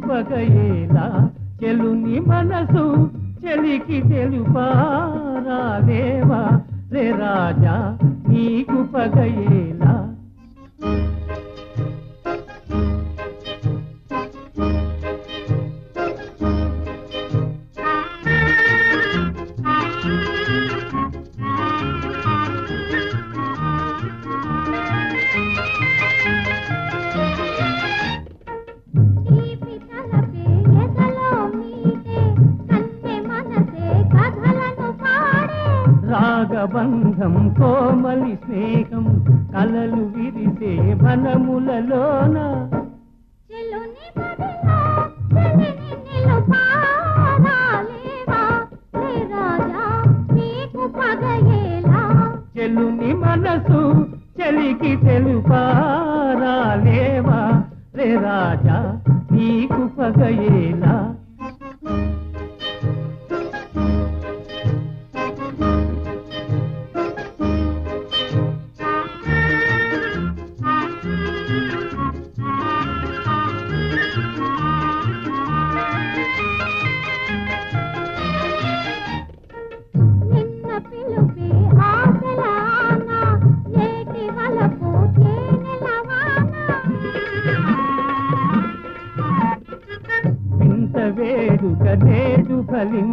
పగయేలా చెలుని మనసు చెలికి తెలుపారాదేవా రే రాజా నీకు పగయేలా తీపి తలపే ఎదలో మీటే కన్నె మనసే కథలను పాడే రాగబంధం కోమలి స్నేహం కలలు విరిసే వనములలోన చెలుని మదిలో చెలిని నిలుపారాలేవా రే రాజా నీకు పగయేలా చెలుని మనసు చెలికి తెలుపారాలేవా రే రాజా నీకు పగయేలా నిన్న పిలుపే ఆశలాన నేటి వలపు తేనెలవాన ఇంత వేడుక నేడు ఫలించ